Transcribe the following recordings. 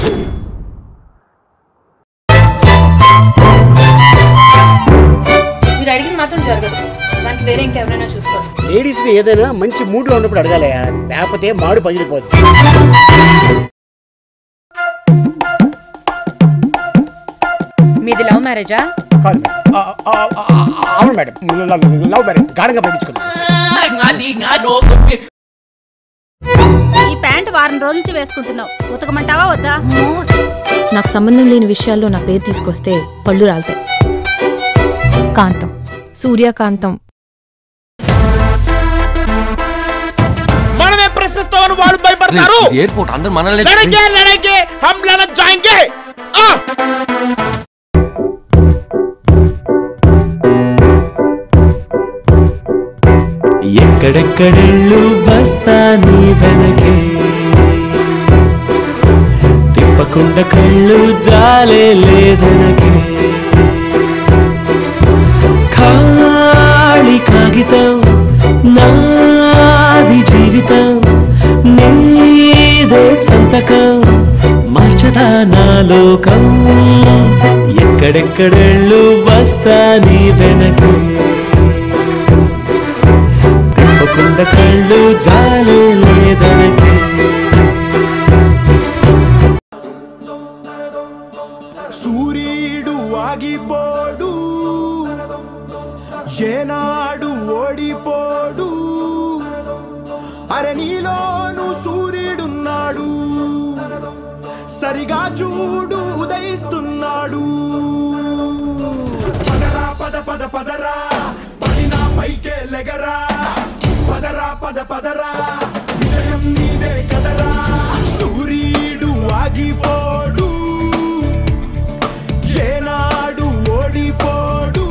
మీరు అడిగింది మాత్రం జరగదు దానికి వేరే ఇంకెవరైనా చూసుకోండి లేడీస్ ని ఏదైనా మంచి మూడ్ లో ఉన్నప్పుడు అడగాలయా లేకపోతే మాడు పగిలిపోద్ది మీది లవ్ మ్యారేజా కాదు మేడం ఆ, ఆ, ఆ, ఆ, అవును మేడం లవ్ మ్యారేజ్ గాఢంగా ప్రేమించుకుంది ఈ ప్యాంట్ వారం రోజుల నుంచి వేసుకుంటున్నావు ఉతకమంటావా వద్దా నాకు సంబంధం లేని విషయాల్లో నా పేరు తీసుకొస్తే పళ్ళు రాలుతాయి కాంతం సూర్యకాంతం మనమే ప్రశ్నిస్తామని వాళ్ళు భయపడతారు ఎయిర్పోర్ట్ అందరు మనల్ని లడకే లడకే హమ్ లడ జాయింగే ఆ ఎక్కడెక్కడెళ్ళు వస్తా నీ వెనకే తిప్పకుండా కళ్ళు జాలే లేదనకే ఖాళీ కాగితం నాది జీవితం నీదే సంతకం మార్చదా నా లోకం ఎక్కడెక్కడెళ్ళు వస్తా నీ వెనకే తిప్పకుండా కళ్ళు జాలే లేదనకే సూర్యుడు ఆగిపోడు ఏనాడు ఓడిపోడు అరే నీలోను సూర్యుడున్నాడు సరిగా చూడు ఉదయిస్తున్నాడు పదరా పద పద పదరా పడినా పైకే లెగరా పదరా పద పదరా విజయం నీదే కదరా సూర్యుడు ఆగిపోడు ఏనాడు ఓడిపోడు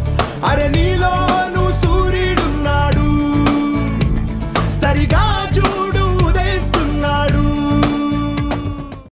అరే నీలోను సూర్యుడున్నాడు సరిగా చూ